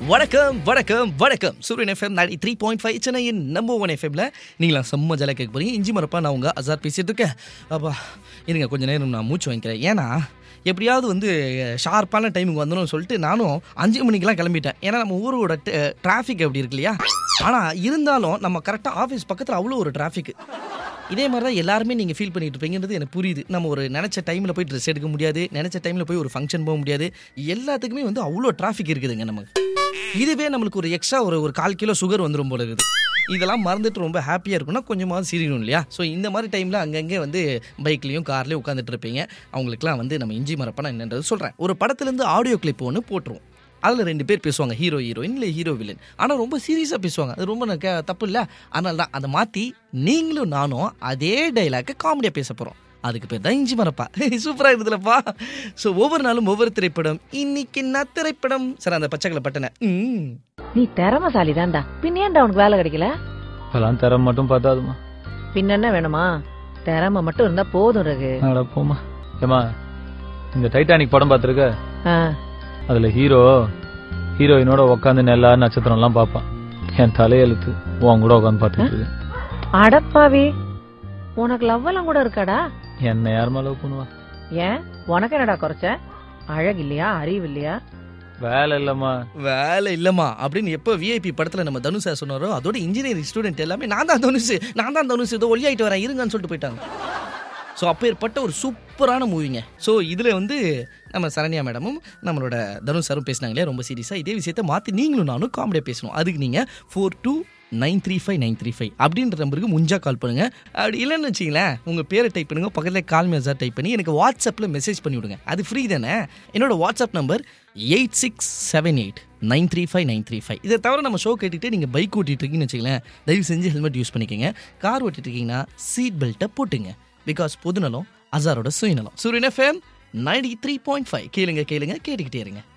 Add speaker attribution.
Speaker 1: வணக்கம் வணக்கம் வணக்கம் Suryan FM ninety three point five சென்னையின் நம்பர் ஒன் எஃப்எம்ல நீங்களாம் செம்ம ஜாலியாக கேட்க போறீங்க இஞ்சி மரப்பா நான் உங்க அசார் பேசிட்டு இருக்கேன் அப்பா இருங்க கொஞ்ச நேரம் நான் மூச்சு வாங்கிக்கிறேன் ஏன்னா எப்படியாவது வந்து ஷார்ப்பான டைமுக்கு வந்துடும் சொல்லிட்டு நானும் அஞ்சு மணிக்கெலாம் கிளம்பிட்டேன் ஏன்னா நம்ம ஊரோட டிராஃபிக் அப்படி இருக்கு இல்லையா ஆனால் இருந்தாலும் நம்ம கரெக்டாக ஆஃபீஸ் பக்கத்தில் அவ்வளோ ஒரு டிராஃபிக் இதே மாதிரி தான் எல்லாருமே நீங்கள் ஃபீல் பண்ணிட்டு இருப்பீங்கிறது எனக்கு புரியுது நம்ம ஒரு நினச்ச டைமில் போய் ட்ரெஸ் எடுக்க முடியாது நினச்ச டைமில் போய் ஒரு ஃபங்க்ஷன் போக முடியாது எல்லாத்துக்குமே வந்து அவ்வளோ டிராஃபிக் இருக்குதுங்க நமக்கு இதுவே நம்மளுக்கு ஒரு எக்ஸ்ட்ரா ஒரு ஒரு கால் கிலோ சுகர் வந்துடும் போல இருக்குது இதெல்லாம் மறந்துட்டு ரொம்ப ஹாப்பியாக இருக்கும்னா கொஞ்சமாவது சிரிக்கணும் இல்லையா ஸோ இந்த மாதிரி டைமில் அங்கங்கே வந்து பைக்லேயும் கார்லேயும் உட்காந்துட்டு இருப்பீங்க அவங்களுக்குலாம் வந்து நம்ம இஞ்சி மரப்பா என்னன்றது சொல்கிறேன் ஒரு படத்துலேருந்து ஆடியோ கிளிப் ஒன்று போட்டுருவோம் அதில் ரெண்டு பேர் பேசுவாங்க ஹீரோ ஹீரோயின் இல்லை ஹீரோ வில்லன் ஆனால் ரொம்ப சீரியஸாக பேசுவாங்க அது ரொம்ப எனக்கு தப்பு இல்லை அதனால தான் அதை மாற்றி நீங்களும் நானும் அதே டைலாக்கை காமெடியாக பேச போகிறோம் அதுக்கு பேர் தான் இஞ்சி மரப்பா சூப்பராக இருக்குதுலப்பா ஸோ ஒவ்வொரு நாளும் ஒவ்வொரு திரைப்படம் இன்னைக்கு என்ன திரைப்படம் சார் அந்த பச்சைக்கலை பட்டனை ம்
Speaker 2: நீ திறமசாலி தான்டா பின்ன ஏன்டா உனக்கு வேலை கிடைக்கல
Speaker 3: இப்பெல்லாம் தர மட்டும் பார்த்தாதுமா
Speaker 2: பின்ன என்ன வேணுமா திறமை மட்டும் இருந்தா போதும் ரகு
Speaker 3: அட போமா ஏமா இந்த டைட்டானிக் படம் பார்த்துருக்க
Speaker 2: ஆ,
Speaker 3: அதுல ஹீரோ ஹீரோயினோட உட்காந்து நெல்லா நட்சத்திரம் எல்லாம் பார்ப்பான் என் தலையெழுத்து உன் கூட உட்காந்து பார்த்துட்டு இருக்கு
Speaker 2: அடப்பாவி உனக்கு லவ் எல்லாம் கூட இருக்காடா
Speaker 3: என்ன யாருமா லவ் பண்ணுவா
Speaker 2: ஏன் உனக்கு என்னடா குறைச்ச அழகு இல்லையா அறிவு இல்லையா
Speaker 3: வேலை இல்லம்மா
Speaker 1: வேலை இல்லைம்மா அப்படின்னு எப்போ விஐபி படத்தில் நம்ம தனுஷ் சார் சொன்னாரோ அதோட இன்ஜினியரிங் ஸ்டூடெண்ட் எல்லாமே நான் தான் தனுஷ் நான் தான் தனுஷ் இதோ ஒல்லியாயிட்டு வரேன் இருங்கன்னு சொல்லிட்டு போயிட்டாங்க ஸோ அப்பேற்பட்ட ஒரு சூப்பரான மூவிங்க ஸோ இதில் வந்து நம்ம சரண்யா மேடமும் நம்மளோட தனுஷ் சாரும் பேசினாங்களே ரொம்ப சீரியஸாக இதே விஷயத்த மாற்றி நீங்களும் நானும் காமெடியாக பேசணும் அதுக்கு நீங்கள் four two nine three five nine three five அப்படின்ற நம்பருக்கு முஞ்சா கால் பண்ணுங்க அப்படி இல்லைன்னு வச்சிங்களேன் உங்கள் பேரை டைப் பண்ணுங்க பக்கத்தில் கால் மெசேஜ் டைப் பண்ணி எனக்கு வாட்ஸ்அப்பில் மெசேஜ் பண்ணி விடுங்க அது ஃப்ரீ தானே என்னோட WhatsApp number eight six seven eight nine three five nine three five இதை தவிர நம்ம ஷோ கேட்டுட்டு நீங்கள் பைக் ஓட்டிட்டு இருக்கீங்கன்னு வச்சுங்களேன் தயவு செஞ்சு ஹெல்மெட் யூஸ் பண்ணிக்கோங்க கார் ஓட்டிட்டு இருக்கீங்கன்னா சீட் பெல்ட்டை போட்டுங்க பிகாஸ் பொதுநலம் அசாரோட சுயநலம் Suryan FM ninety three point five கேளுங்க கேளுங்க கேட்டுக்கிட்டே இருங்க